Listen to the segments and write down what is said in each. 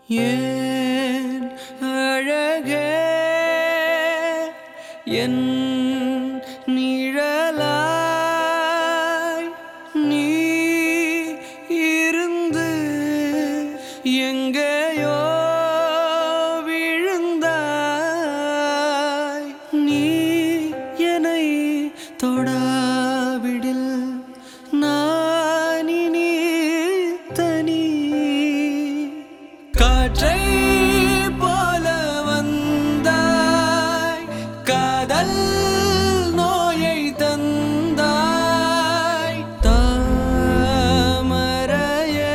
ஏன் அழகே என் நிழலாய் நீ இருந்து எங்கேயோ விழுந்தாய் நீ என்னை தொடாவிடில் நான் இனி தனி காற்றை போல வந்தாய் காதல் நோயை தந்தாய் தாமரையே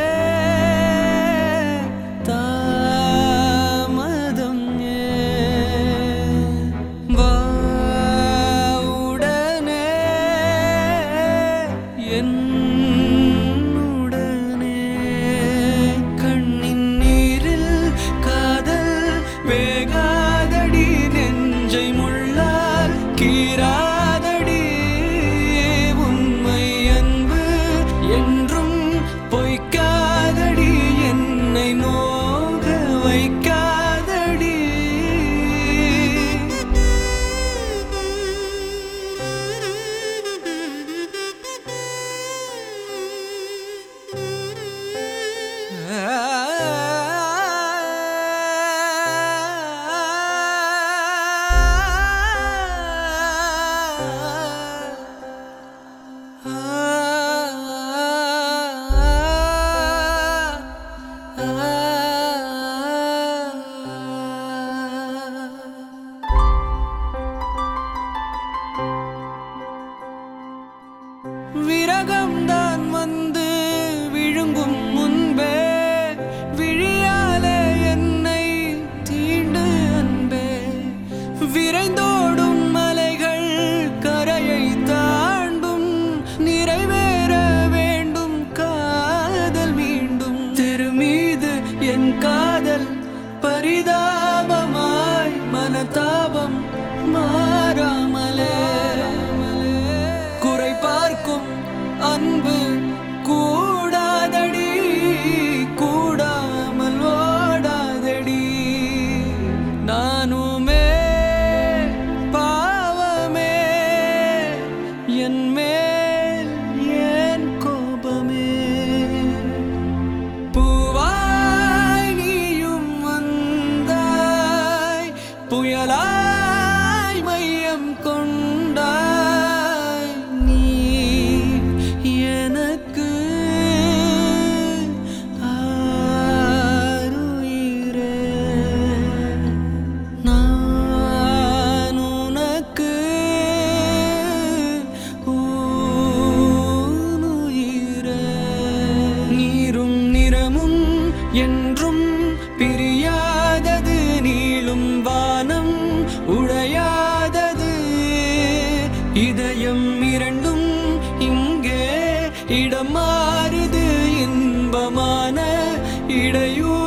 தாமதம் ஏன் வா உடனே என்னுடனே கண்ணின் நீரில் காதல் வேகாதடி நெஞ்சை முள்ளால் கீராதடி உண்மை அன்பு என்றும் பொய்க்காதடி என்னை நோக வைக்காதடி விரகம்தான் வந்து விழுங்கும் முன்பே விழியாலே என்னை தீண்டு அன்பே விரைந்தோடும் மலைகள் கரையை தாண்டும் நிறைவேற வேண்டும் காதல் மீண்டும் திருமீது என் காதல் பரிதாபமாய் மனதாபம் மாறாமலே குறை பார்க்கும் அன்பு கூடாதடி கூடாமல் ஓடாதடி நானுமே பாவமே என் மேல் ஏன் கோபமே பூவாய் நீயும் வந்தாய் புயலாய் மையம் கொண்டாய் நீ எனக்கு ஆருயிரே நான் உனக்கு ஊனுயிரே நீரும் நிறமும் என்றும் பிரியாதது நீளும் வானம் உடையாதது இதயம் இரண்டும் இங்கே இடம் மாறுது இன்பமான இடையூறு